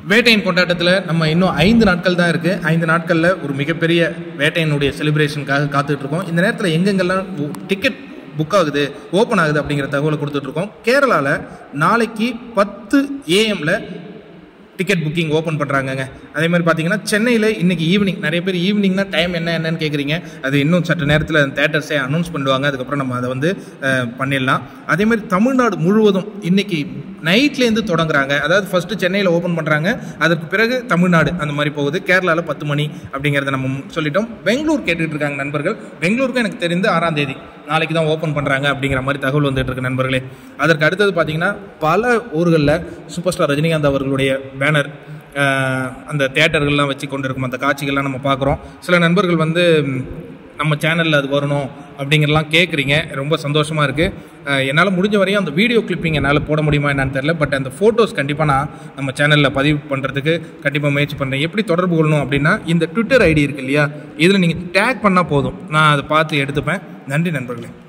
வேட்டையின் கொண்டாட்டத்தில் நம்ம இன்னும் ஐந்து நாட்கள் தான் இருக்குது ஐந்து நாட்களில் ஒரு மிகப்பெரிய வேட்டையினுடைய செலிப்ரேஷனுக்காக காத்துட்டு இருக்கோம் இந்த நேரத்தில் எங்கெங்கெல்லாம் டிக்கெட் புக் ஆகுது ஓப்பன் ஆகுது அப்படிங்கிற தகவலை கொடுத்துட்ருக்கோம் கேரளாவில் நாளைக்கு பத்து ஏஎம்ல டிக்கெட் புக்கிங் ஓப்பன் பண்ணுறாங்கங்க அதே மாதிரி பார்த்தீங்கன்னா சென்னையில் இன்னைக்கு ஈவினிங் நிறைய பேர் ஈவினிங்னா டைம் என்ன என்னன்னு கேட்குறீங்க அது இன்னும் சற்று நேரத்தில் தேட்டர்ஸே அனௌன்ஸ் பண்ணுவாங்க அதுக்கப்புறம் நம்ம அதை வந்து அஹ், பண்ணிடலாம் அதே மாதிரி தமிழ்நாடு முழுவதும் இன்னைக்கு நைட்லேருந்து தொடங்குறாங்க அதாவது ஃபஸ்ட்டு சென்னையில் ஓப்பன் பண்ணுறாங்க அதற்கு பிறகு தமிழ்நாடு அந்த மாதிரி போகுது கேரளாவில் பத்து மணி அப்படிங்கிறத நம்ம சொல்லிட்டோம் பெங்களூர் கேட்டுட்டு இருக்காங்க நண்பர்கள் பெங்களூருக்கும் எனக்கு தெரிந்து ஆறாம் தேதி நாளைக்கு தான் ஓப்பன் பண்ணுறாங்க அப்படிங்கிற மாதிரி தகவல் வந்துட்டு இருக்கு நண்பர்களே அதற்கு அடுத்தது பார்த்தீங்கன்னா பல ஊர்களில் சூப்பர் ஸ்டார் ரஜினிகாந்த் அவர்களுடைய பேனர் அந்த தேட்டர்கள்லாம் வச்சு கொண்டு இருக்கும் அந்த காட்சிகள்லாம் நம்ம பார்க்குறோம் சில நண்பர்கள் வந்து ம், நம்ம சேனலில் அது வரணும் அப்படிங்கிறலாம் கேட்குறீங்க ரொம்ப சந்தோஷமாக இருக்குது என்னால் முடிஞ்ச வரையும் அந்த வீடியோ கிளிப்பிங் என்னால் போட முடியுமா என்னன்னு தெரில பட் அந்த ஃபோட்டோஸ் கண்டிப்பாக நான் நம்ம சேனலில் பதிவு பண்ணுறதுக்கு கண்டிப்பாக முயற்சி பண்ணுறேன் எப்படி தொடர்பு கொள்ளணும் அப்படின்னா இந்த ட்விட்டர் ஐடி இருக்கு இல்லையா இதில் நீங்கள் டேக் பண்ணால் போதும் நான் அதை பார்த்து எடுத்துப்பேன் நன்றி நண்பர்களே